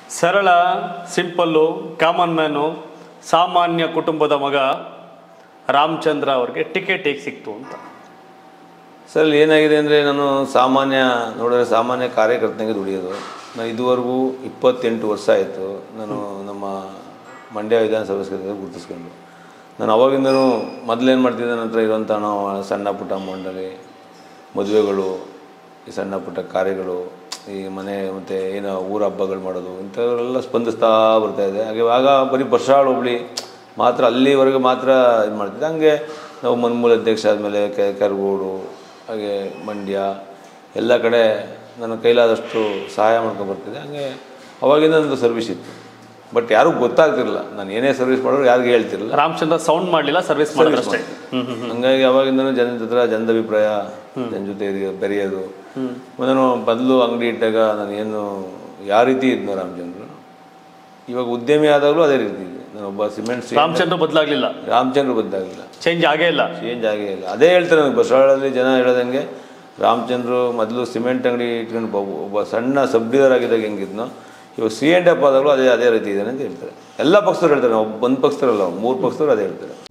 ಸರಳ simple common man ಸಾಮಾನ್ಯ ಕುಟುಂಬದ ಮಗ ರಾಮಚಂದ್ರ ಅವ್ರಿಗೆ ಟಿಕೆಟ್ ಹೇಗೆ ಸಿಕ್ತು ಅಂತ ಸರ್ ಇಲ್ಲಿ ಏನಾಗಿದೆ ಅಂದರೆ ನಾನು ಸಾಮಾನ್ಯ ನೋಡಿದ್ರೆ ಸಾಮಾನ್ಯ ಕಾರ್ಯಕರ್ತನಿಗೆ ದುಡಿಯೋದು ನಾನು ಇದುವರೆಗೂ ಇಪ್ಪತ್ತೆಂಟು ವರ್ಷ ಆಯಿತು ನಾನು ನಮ್ಮ ಮಂಡ್ಯ ವಿಧಾನಸಭಾ ಕ್ಷೇತ್ರದಲ್ಲಿ ಗುರುತಿಸ್ಕೊಂಡು ನಾನು ಅವಾಗಿಂದನೂ ಮೊದಲೇನು ಮಾಡ್ತಿದ್ದೆ ನನ್ನ ಹತ್ರ ಇರುವಂಥ ನಾವು ಸಣ್ಣ ಪುಟ್ಟ ಮಂಡಳಿ ಮದುವೆಗಳು ಈ ಸಣ್ಣ ಪುಟ್ಟ ಕಾರ್ಯಗಳು ಈ ಮನೆ ಮತ್ತು ಏನೋ ಊರ ಹಬ್ಬಗಳು ಮಾಡೋದು ಇಂಥವರೆಲ್ಲ ಸ್ಪಂದಿಸ್ತಾ ಬರ್ತಾ ಇದೆ ಹಾಗೆ ಆಗ ಬರೀ ಬರ್ಷಾಳು ಹೋಬಳಿ ಮಾತ್ರ ಅಲ್ಲಿವರೆಗೆ ಮಾತ್ರ ಇದು ಮಾಡ್ತಿದ್ದೆ ಹಂಗೆ ನಾವು ಮನ್ಮೂಲ ಅಧ್ಯಕ್ಷ ಆದಮೇಲೆ ಕೆ ಕರಗೋಡು ಹಾಗೆ ಮಂಡ್ಯ ಎಲ್ಲ ಕಡೆ ನನ್ನ ಕೈಲಾದಷ್ಟು ಸಹಾಯ ಮಾಡ್ಕೊಂಡು ಬರ್ತಿದ್ದೆ ಹಂಗೆ ಅವಾಗಿಂದ ನಂದು ಸರ್ವಿಸ್ ಇತ್ತು ಬಟ್ ಯಾರಿಗೂ ಗೊತ್ತಾಗ್ತಿರಲಿಲ್ಲ ನಾನು ಏನೇ ಸರ್ವಿಸ್ ಮಾಡೋರು ಯಾರಿಗೂ ಹೇಳ್ತಿರಲಿಲ್ಲ ರಾಮಚಂದ್ರ ಸೌಂಡ್ ಮಾಡಲಿಲ್ಲ ಸರ್ವಿಸ್ ಮಾಡಿದ್ರು ಅಷ್ಟೇ ಹ್ಮ್ ಹ್ಮ್ ಹಂಗಾಗಿ ಅವಾಗಿಂದನೂ ಜನದ ಹತ್ರ ಜನದ ಅಭಿಪ್ರಾಯ ಜನ ಜೊತೆ ಇರಿ- ಬೆರೆಯೋದು ನಾನು ಬದಲು ಅಂಗಡಿ ಇಟ್ಟಾಗ ನಾನು ಏನು ಯಾವ ರೀತಿ ಇದ್ನೋ ರಾಮಚಂದ್ರ ಇವಾಗ ಉದ್ಯಮಿ ಆದಾಗಲೂ ಅದೇ ರೀತಿ ಇದೆ ನಾನು ಒಬ್ಬ ಸಿಮೆಂಟ್ ರಾಮಚಂದ್ರ ಬದಲಾಗ್ಲಿಲ್ಲ ರಾಮಚಂದ್ರ ಬದ್ದಾಗಿಲ್ಲ ಚೇಂಜ್ ಆಗೇ ಇಲ್ಲ ಚೇಂಜ್ ಆಗೇ ಇಲ್ಲ ಅದೇ ಹೇಳ್ತಾರೆ ನನಗೆ ಬಸವಳದಲ್ಲಿ ಜನ ಹೇಳೋದಂಗೆ ರಾಮಚಂದ್ರು ಮೊದಲು ಸಿಮೆಂಟ್ ಅಂಗಡಿ ಇಟ್ಕೊಂಡು ಒಬ್ಬ- ಒಬ್ಬ ಸಣ್ಣ ಸಬ್ಡಿದರ್ ಆಗಿದ್ದಾಗ ಹೆಂಗಿದ್ನೋ ಇವಾಗ ಸಿ ಎಂಡ್ ಅಪ್ ಆದಾಗಲೂ ಅದೇ ಅದೇ ರೀತಿ ಇದೆ ಅಂತ ಹೇಳ್ತಾರೆ ಎಲ್ಲ ಪಕ್ಷದವ್ರು ಹೇಳ್ತಾರೆ ಒಬ್ಬ ಒಂದು ಪಕ್ಷದವರಲ್ಲ ಮೂರು ಪಕ್ಷದವ್ರು ಅದೇ ಹೇಳ್ತಾರೆ